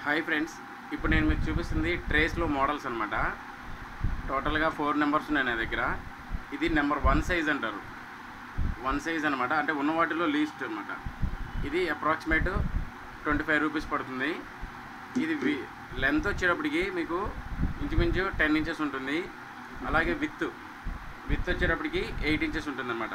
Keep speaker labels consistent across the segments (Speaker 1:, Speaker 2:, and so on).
Speaker 1: hi friends ఇప్పుడు నేను మీకు చూపిస్తుంది ట్రేస్లో మోడల్స్ అనమాట టోటల్గా ఫోర్ నెంబర్స్ ఉన్నాయి నా దగ్గర ఇది నెంబర్ వన్ సైజ్ అంటారు వన్ సైజ్ అనమాట అంటే ఉన్న వాటిలో లీస్ట్ అనమాట ఇది అప్రాక్సిమేట్ ట్వంటీ ఫైవ్ రూపీస్ పడుతుంది ఇది లెంత్ వచ్చేటప్పటికి మీకు ఇంచుమించు టెన్ ఇంచెస్ ఉంటుంది అలాగే విత్ విత్ వచ్చేటప్పటికి ఎయిట్ ఇంచెస్ ఉంటుంది అనమాట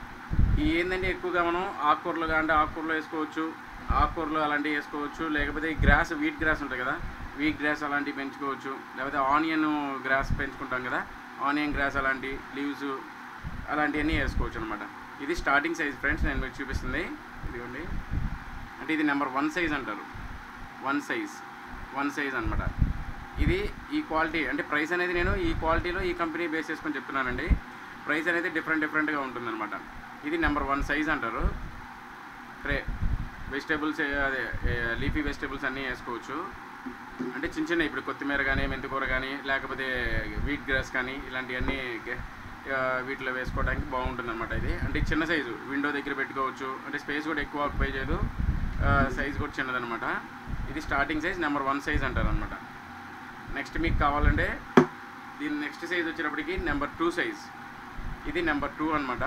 Speaker 1: ఈ ఏంటంటే ఎక్కువగా మనం ఆకుకూరలు అంటే ఆకుకూరలు వేసుకోవచ్చు ఆకుకూరలు అలాంటివి వేసుకోవచ్చు లేకపోతే ఈ గ్రాస్ వీట్ గ్రాస్ ఉంటుంది కదా వీట్ గ్రాస్ అలాంటివి పెంచుకోవచ్చు లేకపోతే ఆనియన్ గ్రాస్ పెంచుకుంటాం కదా ఆనియన్ గ్రాస్ అలాంటి లీవ్స్ అలాంటివన్నీ వేసుకోవచ్చు అనమాట ఇది స్టార్టింగ్ సైజ్ ఫ్రెండ్స్ నేను మీకు చూపిస్తుంది ఇదిగోండి అంటే ఇది నెంబర్ వన్ సైజ్ అంటారు వన్ సైజ్ వన్ సైజ్ అనమాట ఇది ఈ క్వాలిటీ అంటే ప్రైస్ అనేది నేను ఈ క్వాలిటీలో ఈ కంపెనీ బేస్ చేసుకొని చెప్తున్నానండి ప్రైస్ అనేది డిఫరెంట్ డిఫరెంట్గా ఉంటుందన్నమాట ఇది నెంబర్ వన్ సైజ్ అంటారు ట్రే వెజిటేబుల్స్ అదే లీఫీ వెజిటేబుల్స్ అన్నీ వేసుకోవచ్చు అంటే చిన్న చిన్న ఇప్పుడు కొత్తిమీర కానీ మెంతికూర కానీ లేకపోతే వీట్ గ్రాస్ కానీ ఇలాంటివన్నీ గె- ఆ, వీటిలో వేసుకోవడానికి బాగుంటుంది అనమాట ఇది అంటే చిన్న సైజు విండో దగ్గర పెట్టుకోవచ్చు అంటే స్పేస్ కూడా ఎక్కువ ఆక్యుపై చేయదు సైజ్ కూడా చిన్నదనమాట ఇది starting size number one size అంటారు అనమాట నెక్స్ట్ మీకు కావాలంటే దీని నెక్స్ట్ సైజ్ వచ్చేటప్పటికి నెంబర్ టూ సైజ్ ఇది నెంబర్ టూ అనమాట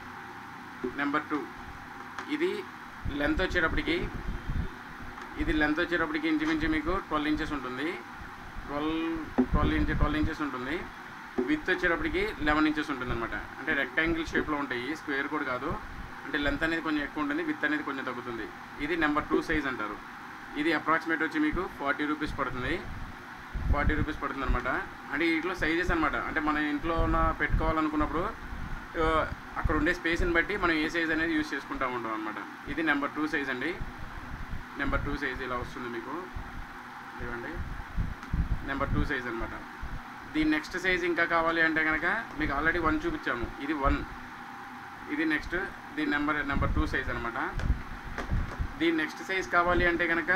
Speaker 1: నెంబర్ టూ ఇది లెంత్ వచ్చేటప్పటికి ఇది లెంత్ వచ్చేటప్పటికి ఇంచుమించు మీకు ట్వెల్వ్ ఇంచెస్ ఉంటుంది twelve twelve inch twelve inches ఉంటుంది విత్ వచ్చేటప్పటికి లెవెన్ ఇంచెస్ ఉంటుంది అనమాట అంటే రెక్టాంగిల్ షేప్లో ఉంటాయి స్క్వేర్ కూడా కాదు అంటే లెంత్ అనేది కొంచెం ఎక్కువ ఉంటుంది విత్ అనేది కొంచెం తగ్గుతుంది ఇది నెంబర్ టూ సైజ్ అంటారు ఇది అప్రాక్సిమేట్ వచ్చి మీకు ఫార్టీ రూపీస్ పడుతుంది ఫార్టీ రూపీస్ పడుతుంది అనమాట అంటే వీటిలో సైజెస్ అనమాట అంటే మన ఇంట్లో ఉన్న పెట్టుకోవాలనుకున్నప్పుడు ఆ, అక్కడ ఉండే స్పేస్ని బట్టి మనం ఏ సైజ్ అనేది యూస్ చేసుకుంటూ ఉంటాం అనమాట ఇది నెంబర్ టూ సైజ్ అండి నెంబర్ టూ సైజ్ ఇలా వస్తుంది మీకు ఇవ్వండి నెంబర్ టూ సైజ్ అనమాట దీని నెక్స్ట్ సైజ్ ఇంకా కావాలి అంటే కనుక మీకు ఆల్రెడీ వన్ చూపించాము ఇది వన్ ఇది నెక్స్ట్ దీని నెంబర్ నెంబర్ టూ సైజ్ అనమాట దీని నెక్స్ట్ సైజ్ కావాలి అంటే కనుక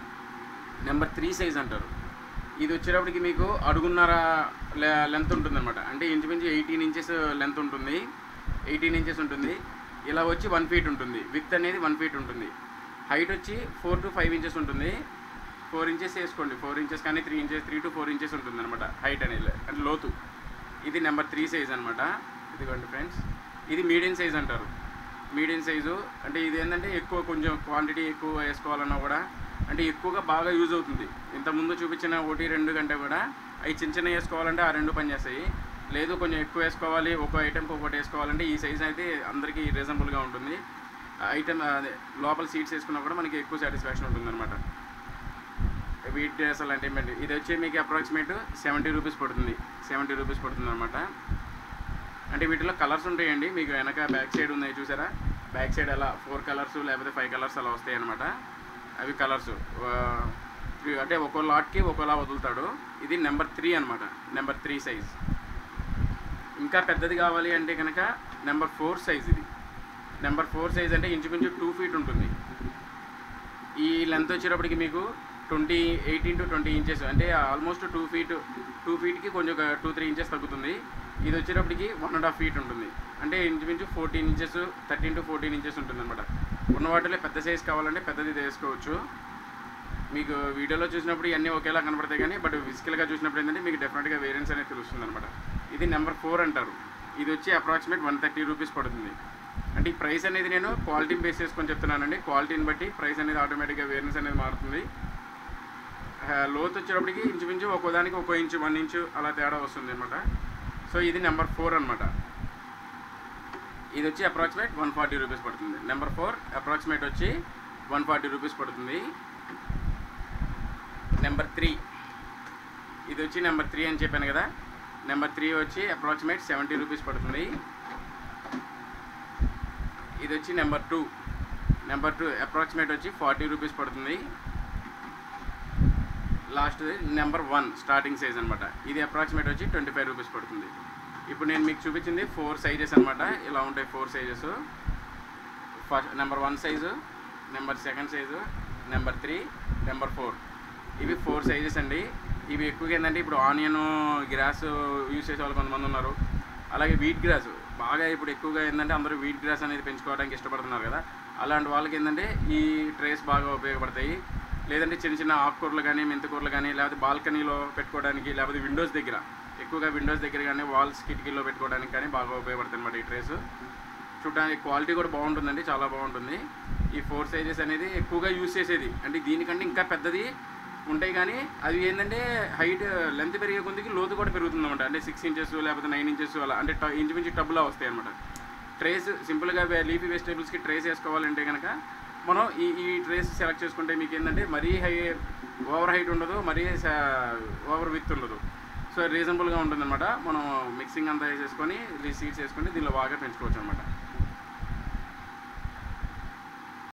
Speaker 1: నెంబర్ త్రీ సైజ్ అంటారు ఇది వచ్చేటప్పటికి మీకు అడుగున్నర లెంత్ ఉంటుంది అనమాట అంటే ఇంచుమించు ఎయిటీన్ ఇంచెస్ లెంత్ ఉంటుంది ఎయిటీన్ ఇంచెస్ ఉంటుంది ఇలా వచ్చి వన్ ఫీట్ ఉంటుంది విత్ అనేది వన్ ఫీట్ ఉంటుంది హైట్ వచ్చి ఫోర్ టు ఫైవ్ ఇంచెస్ ఉంటుంది ఫోర్ ఇంచెస్ వేసుకోండి ఫోర్ ఇంచెస్ కానీ three inches three to four inches ఉంటుంది అనమాట హైట్ అనేది అంటే లోతు ఇది నెంబర్ త్రీ సైజ్ అనమాట ఇదిగోండి ఫ్రెండ్స్ ఇది మీడియం సైజ్ అంటారు మీడియం సైజు అంటే ఇది ఏంటంటే ఎక్కువ కొంచెం క్వాంటిటీ ఎక్కువ వేసుకోవాలన్నా కూడా అంటే ఎక్కువగా బాగా యూజ్ అవుతుంది ఇంతకుముందు చూపించిన ఒకటి రెండు కంటే కూడా అవి చిన్న చిన్న వేసుకోవాలంటే ఆ రెండు పనిచేస్తాయి లేదు కొంచెం ఎక్కువ వేసుకోవాలి ఒక ఐటెంకి ఒకటి వేసుకోవాలంటే ఈ సైజ్ అయితే అందరికీ రీజనబుల్గా ఉంటుంది ఐటెం అదే లోపల సీట్స్ వేసుకున్నా కూడా మనకి ఎక్కువ సాటిస్ఫాక్షన్ ఉంటుంది అనమాట వీట్ డ్రెస్ అలాంటి ఏమండి ఇది వచ్చి మీకు అప్రాక్సిమేట్ సెవెంటీ రూపీస్ పడుతుంది సెవెంటీ రూపీస్ పడుతుంది అనమాట అంటే వీటిలో కలర్స్ ఉంటాయండి మీకు వెనక బ్యాక్ సైడ్ ఉన్నాయి చూసారా బ్యాక్ సైడ్ అలా ఫోర్ కలర్స్ లేకపోతే ఫైవ్ కలర్స్ అలా వస్తాయి అనమాట అవి కలర్స్ అంటే ఒక్కో లాట్కి ఒక్కోలా వదులుతాడు ఇది నెంబర్ త్రీ అనమాట నెంబర్ త్రీ సైజ్ ఇంకా పెద్దది కావాలి అంటే కనుక నెంబర్ ఫోర్ సైజ్ ఇది నెంబర్ ఫోర్ సైజ్ అంటే ఇంచుమించు టూ ఫీట్ ఉంటుంది ఈ లెంత్ వచ్చేటప్పటికి మీకు twenty eighteen to twenty inches అంటే ఆల్మోస్ట్ టూ ఫీట్ టూ ఫీట్కి కొంచెం ఒక టూ త్రీ ఇంచెస్ తగ్గుతుంది ఇది వచ్చేటప్పటికి వన్ అండ్ హాఫ్ ఫీట్ ఉంటుంది అంటే ఇంచుమించు fourteen inches thirteen to fourteen inches ఉంటుంది అనమాట ఉన్న వాటిలో పెద్ద సైజ్ కావాలంటే పెద్దది వేసుకోవచ్చు మీకు వీడియోలో చూసినప్పుడు ఇవన్నీ ఒకేలా కనపడతాయి కానీ బట్ ఫిజికల్గా చూసినప్పుడు ఏంటంటే మీకు డెఫినెట్గా వేరియన్స్ అనేది తెలుస్తుంది అనమాట ఇది నెంబర్ ఫోర్ అంటారు ఇది వచ్చి అప్రాక్సిమేట్ వన్ థర్టీ రూపీస్ పడుతుంది అంటే ఈ ప్రైస్ అనేది నేను క్వాలిటీని బేస్ చేసుకొని చెప్తున్నానండి క్వాలిటీని బట్టి ప్రైస్ అనేది ఆటోమేటిక్గా వేరియన్స్ అనేది మారుతుంది ఆ, లోతు వచ్చేటప్పటికి ఇంచుమించు ఒక్కో దానికి ఒక్కో ఇంచు వన్ ఇంచు అలా తేడా వస్తుంది అనమాట సో ఇది నెంబర్ ఫోర్ అనమాట ఇది వచ్చి అప్రాక్సిమేట్ వన్ ఫార్టీ రూపీస్ పడుతుంది నెంబర్ ఫోర్ అప్రాక్సిమేట్ వచ్చి వన్ ఫార్టీ రూపీస్ పడుతుంది నెంబర్ త్రీ ఇది వచ్చి నెంబర్ త్రీ అని చెప్పాను కదా నెంబర్ త్రీ వచ్చి అప్రాక్సిమేట్ సెవెంటీ రూపీస్ పడుతుంది ఇది వచ్చి number two number two approximate వచ్చి ఫార్టీ రూపీస్ పడుతుంది last number one starting size అనమాట ఇది అప్రాక్సిమేట్ వచ్చి ట్వంటీ ఫైవ్ రూపీస్ పడుతుంది ఇప్పుడు నేను మీకు చూపించింది ఫోర్ సైజెస్ అనమాట ఇలా ఉంటాయి four sizes first number one size number second size number three number four ఇవి ఫోర్ సైజెస్ అండి ఇవి ఎక్కువగా ఏంటంటే ఇప్పుడు ఆనియన్ గ్రాస్ యూస్ చేసే వాళ్ళు కొంతమంది ఉన్నారు అలాగే వీట్ గ్రాస్ బాగా ఇప్పుడు ఎక్కువగా ఏంటంటే అందరూ వీట్ గ్రాస్ అనేది పెంచుకోవడానికి ఇష్టపడుతున్నారు కదా అలాంటి వాళ్ళకి ఏంటంటే ఈ ట్రేస్ బాగా ఉపయోగపడతాయి లేదంటే చిన్న చిన్న ఆకుకూరలు కానీ మెంతికూరలు కానీ లేకపోతే బాల్కనీలో పెట్టుకోవడానికి లేకపోతే విండోస్ దగ్గర ఎక్కువగా విండోస్ దగ్గర కానీ వాల్స్ కిటికీలో పెట్టుకోవడానికి కానీ బాగా ఉపయోగపడుతుంది అనమాట ఈ ట్రేస్ చూడడానికి క్వాలిటీ కూడా బాగుంటుందండి చాలా బాగుంటుంది ఈ ఫోర్ సైజెస్ అనేది ఎక్కువగా యూజ్ చేసేది అంటే దీనికంటే ఇంకా పెద్దది ఉంటాయి కానీ అవి ఏంటంటే హైట్ లెంత్ పెరిగే కొద్దికి లోతు కూడా పెరుగుతుంది అనమాట అంటే సిక్స్ ఇంచెస్ లేకపోతే నైన్ ఇంచెస్ అలా అంటే ట- ఇంచుమించు టబ్బులా వస్తాయి అనమాట ట్రేస్ సింపుల్గా లీఫీ వెజిటేబుల్స్కి ట్రేస్ వేసుకోవాలంటే కనుక మనం ఈ ఈ ట్రేస్ సెలెక్ట్ చేసుకుంటే మీకు ఏంటంటే మరీ హై ఓవర్ హైట్ ఉండదు మరీ ఓవర్ విత్ ఉండదు సో రీజనబుల్గా ఉంటుంది అనమాట మనం మిక్సింగ్ అంతా వేసేసుకొని సీడ్స్ వేసుకొని దీనిలో బాగా పెంచుకోవచ్చు అనమాట